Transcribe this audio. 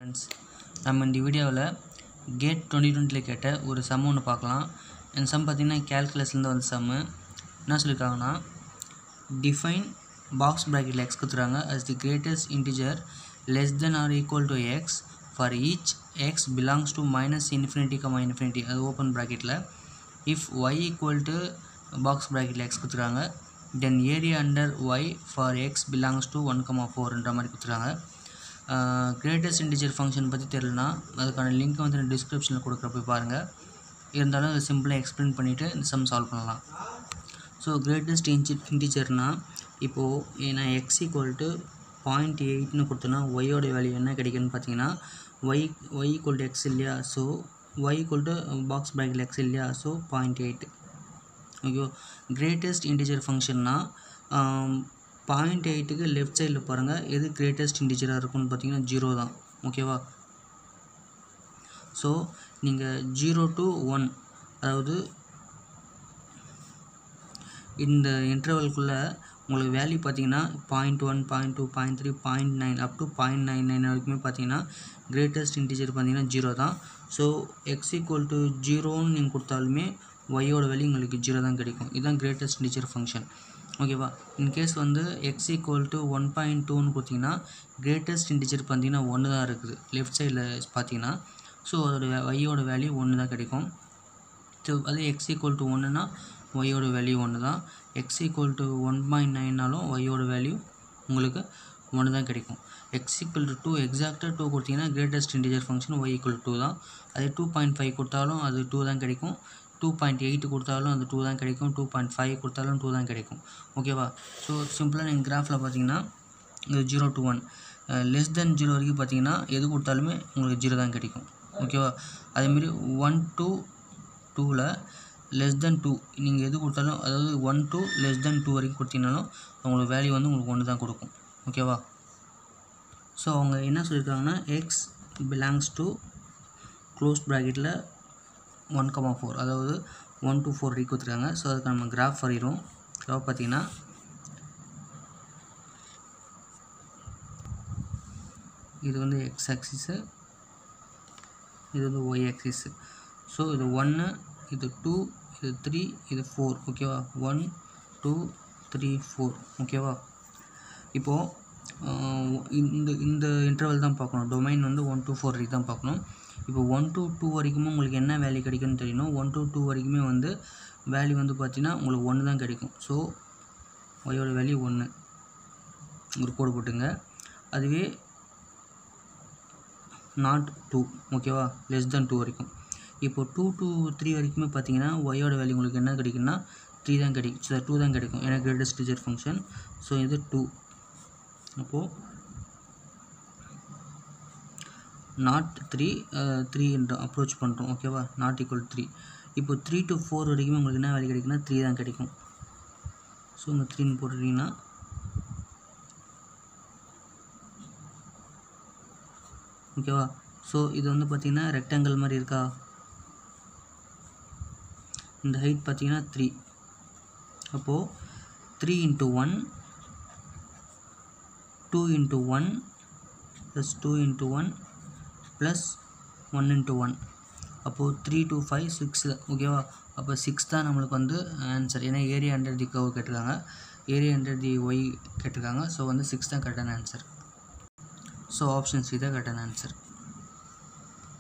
friends நம்ம இந்த வீடியோவில் கேட் டுவெண்ட்டி டுவெண்ட்டியில் கேட்ட ஒரு சம் ஒன்று பார்க்கலாம் இந்த சம் பார்த்திங்கன்னா கேல்குலஸ்லேருந்து வந்த சம்மு என்ன சொல்லியிருக்காங்கன்னா டிஃபைன் பாக்ஸ் ப்ராக்கெட்டில் எக்ஸ் கொடுத்துறாங்க as the greatest integer less than or equal to X for each X belongs to minus infinity comma infinity அது ஓப்பன் ப்ராக்கெட்டில் if Y equal to box ப்ராக்கெட்டில் எக்ஸ் கொடுத்துறாங்க then area under Y for X belongs to one comma ஃபோர்ன்ற மாதிரி கொடுத்துறாங்க greatest integer function பற்றி தெரியலனா அதுக்கான லிங்க் வந்து நான் டிஸ்கிரிப்ஷனில் கொடுக்குற போய் பாருங்கள் இருந்தாலும் அதை சிம்பிளாக எக்ஸ்பிளைன் பண்ணிவிட்டு இந்த சம் சால்வ் பண்ணலாம் ஸோ கிரேட்டஸ்ட் இன்டி இன்டிஜர்னால் இப்போது நான் எக்ஸ் ஈக்குவல் டு பாயிண்ட் எயிட்னு கொடுத்தோன்னா ஒய்யோட வேல்யூ என்ன கிடைக்குன்னு பார்த்தீங்கன்னா Y Y equal to X இல்லையா so Y equal to box bracket X இல்லையா so point eight okay greatest integer ஃபங்க்ஷன்னா பாயிண்ட் எயிட்டுக்கு லெஃப்ட் சைடில் பாருங்கள் எது கிரேட்டஸ்ட் இன்டிஜராக இருக்கும்னு பார்த்தீங்கன்னா ஜீரோ தான் ஓகேவா ஸோ நீங்கள் ஜீரோ டு ஒன் அதாவது இந்த இன்டர்வல்குள்ளே உங்களுக்கு வேல்யூ பார்த்தீங்கன்னா point one point two point three point nine up to point nine nine வரைக்குமே பார்த்தீங்கன்னா கிரேட்டஸ்ட் இன்டிஜர் பார்த்தீங்கன்னா ஜீரோ தான் ஸோ எக்ஸ் ஈக்குவல் டு ஜீரோன்னு நீங்கள் கொடுத்தாலுமே ஒய்யோட வேல்யூ உங்களுக்கு ஜீரோ தான் கிடைக்கும் இதுதான் கிரேட்டஸ்ட் இன்டிஜர் ஃபங்க்ஷன் ஓகேவா இன்கேஸ் வந்து X equal to one point டூன்னு கொடுத்தீங்கன்னா கிரேட்டஸ்ட் இன்டிஜர் பார்த்தீங்கன்னா ஒன்று தான் இருக்குது லெஃப்ட் சைடில் பார்த்தீங்கன்னா ஸோ அதோட ஒய்யோட வேல்யூ ஒன்று தான் கிடைக்கும் ஸோ அதே எக்ஸ் ஈக்குவல் டு ஒன்றுனா ஒய்யோட வேல்யூ ஒன்று தான் X equal to one point நைன்னாலும் ஒய்யோட வேல்யூ உங்களுக்கு ஒன்று தான் கிடைக்கும் எக்ஸ் ஈக்குவல் டு டூ எக்ஸாக்டாக டூ கொடுத்தீங்கன்னா greatest integer function Y equal to தான் அதே டூ பாயிண்ட் ஃபைவ் கொடுத்தாலும் அது டூ தான் கிடைக்கும் டூ பாயிண்ட் எயிட் கொடுத்தாலும் அது டூ தான் கிடைக்கும் டூ பாயிண்ட் ஃபைவ் கொடுத்தாலும் டூ தான் கிடைக்கும் ஓகேவா ஸோ சிம்பிளாக நீங்கள் கிராஃபில் பார்த்தீங்கன்னா இது zero to one less than zero வரைக்கும் பார்த்தீங்கன்னா எது கொடுத்தாலுமே உங்களுக்கு ஜீரோ தான் கிடைக்கும் ஓகேவா அதேமாரி ஒன் டூ டூவில் லெஸ் தென் டூ நீங்கள் எது கொடுத்தாலும் அதாவது one two less than two வரைக்கும் கொடுத்தீங்கனாலும் உங்களுக்கு வேல்யூ வந்து உங்களுக்கு ஒன்று தான் கொடுக்கும் ஓகேவா ஸோ அவங்க என்ன சொல்லியிருக்காங்கன்னா எக்ஸ் பிலாங்ஸ் டு க்ளோஸ் ப்ராக்கெட்டில் ஒன் கமா ஃபோர் அதாவது ஒன் டூ ஃபோர் வரைக்கும் கொடுத்துருக்காங்க ஸோ அதுக்கு நம்ம கிராஃப் வரைகிறோம் கிராஃப் பார்த்தீங்கன்னா இது வந்து எக்ஸ் ஆக்சிஸு இது வந்து ஒய் ஆக்சிஸு ஸோ இது ஒன்று இது டூ இது த்ரீ இது ஃபோர் ஓகேவா ஒன் டூ த்ரீ ஃபோர் ஓகேவா இப்போது இந்த இந்த இன்டர்வல் தான் பார்க்கணும் டொமைன் வந்து ஒன் டூ ஃபோர் வரைக்கும் தான் பார்க்கணும் இப்போ ஒன் டூ டூ வரைக்குமே உங்களுக்கு என்ன வேல்யூ கிடைக்கும்னு தெரியணும் ஒன் டூ டூ வரைக்குமே வந்து வேல்யூ வந்து பார்த்தீங்கன்னா உங்களுக்கு ஒன்று தான் கிடைக்கும் ஸோ ஒய்யோட வேல்யூ ஒன்று ஒரு கோடு போட்டுங்க அதுவே நாட் டூ ஓகேவா லெஸ் தென் டூ வரைக்கும் இப்போ டூ டூ த்ரீ வரைக்குமே பார்த்தீங்கன்னா ஒய்யோட வேல்யூ உங்களுக்கு என்ன கிடைக்குன்னா த்ரீ தான் கிடைக்கும் ஸோ டூ தான் கிடைக்கும் ஏன்னா கிரேட்டஸ்ட் டீச்சர் ஃபங்க்ஷன் ஸோ இது டூ அப்போது நாட் த்ரீ த்ரீ என்ற அப்ரோச் பண்ணுறோம் ஓகேவா நாட் ஈக்குவல் த்ரீ இப்போ த்ரீ டு ஃபோர் வரைக்கும் உங்களுக்கு என்ன வேல்யூ கிடைக்குன்னா த்ரீ தான் கிடைக்கும் ஸோ உங்கள் த்ரீன்னு போட்டுட்டிங்கன்னா ஓகேவா ஸோ இது வந்து பார்த்திங்கன்னா ரெக்டாங்கிள் மாதிரி இருக்கா இந்த ஹைட் பார்த்தீங்கன்னா த்ரீ அப்போது three into one two into one plus two into one plus one into one அப்போது த்ரீ டூ ஃபைவ் சிக்ஸ் ஓகேவா அப்போ சிக்ஸ் தான் நம்மளுக்கு வந்து ஆன்சர் ஏன்னா ஏரியா ஹண்ட்ரட் தி கவர் கேட்டிருக்காங்க ஏரியா ஹண்ட்ரட் தி ஒய் கேட்டிருக்காங்க ஸோ வந்து சிக்ஸ் தான் கரெக்டான ஆன்சர் ஸோ ஆப்ஷன் சி தான் கரெக்டான ஆன்சர்